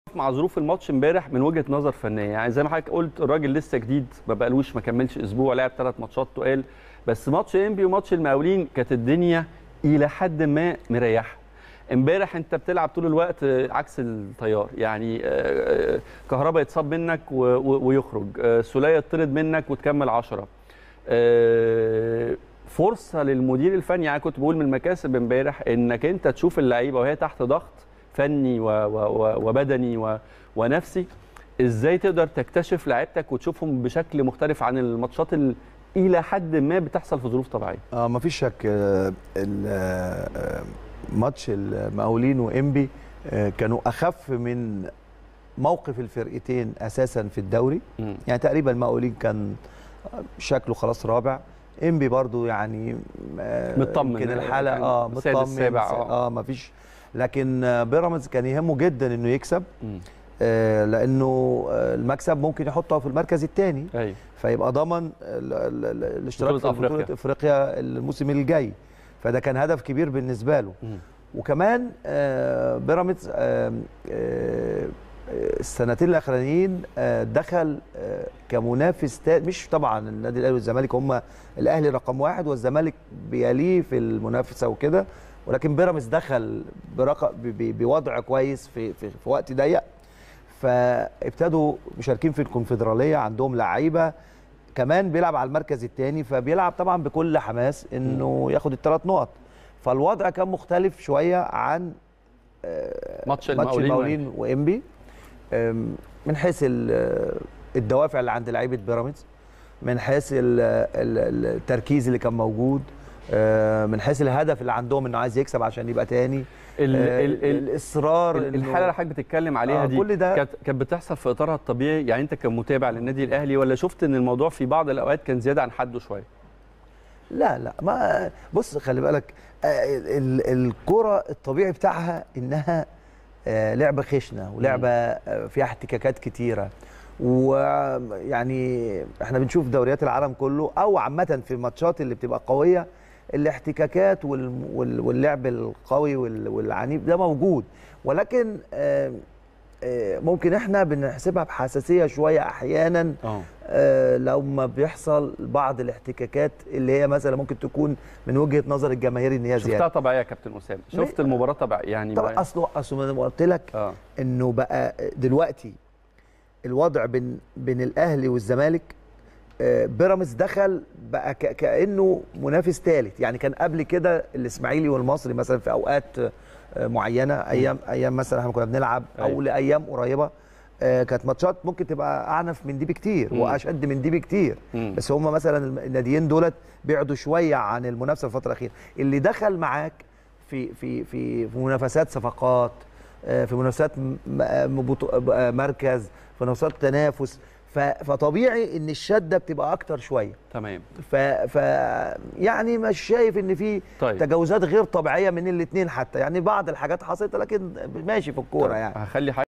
مع ظروف الماتش امبارح من وجهه نظر فنيه يعني زي ما حضرتك قلت الراجل لسه جديد ما بقالوش ما كملش اسبوع لعب ثلاث ماتشات تقال بس ماتش انبي وماتش المقاولين كانت الدنيا الى حد ما مريحه امبارح انت بتلعب طول الوقت عكس التيار يعني كهربا يتصاب منك ويخرج سوليه يطرد منك وتكمل 10 فرصه للمدير الفني يعني كنت بقول من المكاسب امبارح انك انت تشوف اللعيبه وهي تحت ضغط فني وبدني ونفسي ازاي تقدر تكتشف لعيبتك وتشوفهم بشكل مختلف عن الماتشات الى حد ما بتحصل في ظروف طبيعيه اه مفيش شك ماتش المقاولين وانبي كانوا اخف من موقف الفرقتين اساسا في الدوري م. يعني تقريبا المقاولين كان شكله خلاص رابع انبي برضو يعني مطمن يمكن الحاله اه مطمن السابع اه, آه مفيش لكن بيراميدز كان يهمه جدا انه يكسب آه لانه المكسب ممكن يحطه في المركز الثاني أيوة. فيبقى ضمن الاشتراك في بطوله افريقيا الموسم الجاي فده كان هدف كبير بالنسبه له م. وكمان آه بيراميدز آه آه السنتين الاخرانيين دخل كمنافس مش طبعا النادي الاهلي والزمالك هم الاهلي رقم واحد والزمالك بيليه في المنافسه وكده ولكن بيراميدز دخل برقم بوضع كويس في في, في وقت ضيق فابتدوا مشاركين في الكونفدراليه عندهم لعيبه كمان بيلعب على المركز الثاني فبيلعب طبعا بكل حماس انه ياخد الثلاث نقط فالوضع كان مختلف شويه عن ماتش المقاولين وانبي من حيث الدوافع اللي عند لعيبه بيراميدز من حيث التركيز اللي كان موجود من حيث الهدف اللي عندهم انه عايز يكسب عشان يبقى تاني ال ال الاصرار الحاله اللي حضرتك بتتكلم عليها آه دي كل ده كانت كانت بتحصل في اطارها الطبيعي يعني انت كمتابع للنادي الاهلي ولا شفت ان الموضوع في بعض الاوقات كان زياده عن حده شويه لا لا ما بص خلي بالك الكره الطبيعي بتاعها انها لعبه خشنه ولعبه فيها احتكاكات كتيره ويعني احنا بنشوف دوريات العالم كله او عامه في الماتشات اللي بتبقى قويه الاحتكاكات واللعب القوي والعنيف ده موجود ولكن ممكن احنا بنحسبها بحساسيه شويه احيانا آه لو ما بيحصل بعض الاحتكاكات اللي هي مثلا ممكن تكون من وجهه نظر الجماهير ان هي زياده شفتها طبيعيه يا كابتن اسامه شفت المباراه طبيعيه يعني طبعا اصل اصل انا قلت لك آه. انه بقى دلوقتي الوضع بين بين الاهلي والزمالك آه بيراميدز دخل بقى كانه منافس ثالث يعني كان قبل كده الاسماعيلي والمصري مثلا في اوقات معينه ايام ايام مثلا احنا كنا بنلعب او أيوة. لايام قريبه آه كانت ماتشات ممكن تبقى اعنف من دي بكتير مم. واشد من دي بكتير مم. بس هم مثلا الناديين دولت بعدوا شويه عن المنافسه الفتره الاخيره اللي دخل معاك في في في, في منافسات صفقات آه في منافسات مركز في منافسات تنافس فطبيعي ان الشده بتبقى اكتر شويه تمام ف... ف يعني مش شايف ان في طيب. تجاوزات غير طبيعيه من الاثنين حتى يعني بعض الحاجات حصلت لكن ماشي في الكوره يعني هخلي